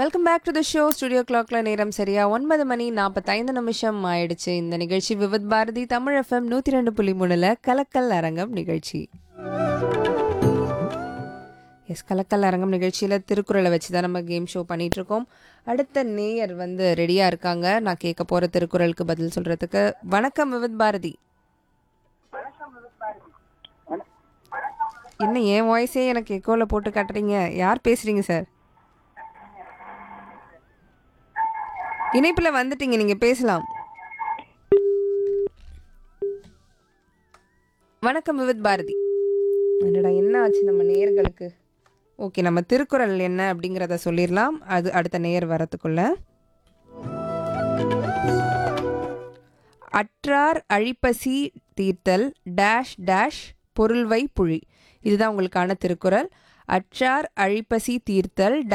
welcome back to the show studio கிளாக்ல நேரம் சரியா ஒன்பது மணி நாற்பத்தைந்து நிமிஷம் ஆயிடுச்சு இந்த நிகழ்ச்சி விவித் பாரதி தமிழ் எஃப்எம் நூற்றி ரெண்டு புள்ளி மூணுல கலக்கல் அரங்கம் நிகழ்ச்சி எஸ் கலக்கல் அரங்கம் நிகழ்ச்சியில் திருக்குறளை வச்சு தான் நம்ம கேம் ஷோ பண்ணிட்டு இருக்கோம் அடுத்த நேயர் வந்து ரெடியாக இருக்காங்க நான் கேட்க போகிற திருக்குறளுக்கு பதில் சொல்கிறதுக்கு வணக்கம் விவித் பாரதி என்ன என் வாய்ஸே எனக்கு எக்கோவில் போட்டு காட்டுறீங்க யார் பேசுகிறீங்க சார் இணைப்பில் வந்துட்டீங்க நீங்கள் பேசலாம் வணக்கம் விவித் பாரதி என்னடா என்ன ஆச்சு நம்ம நேயர்களுக்கு ஓகே நம்ம திருக்குறள் என்ன அப்படிங்கிறத சொல்லிடலாம் அது அடுத்த நேயர் வரத்துக்குள்ள அற்றார் அழிப்பசி தீர்த்தல் டேஷ் டேஷ் பொருள்வை புழி இதுதான் உங்களுக்கான திருக்குறள் அற்றார் அழிப்பசி தீர்த்தல்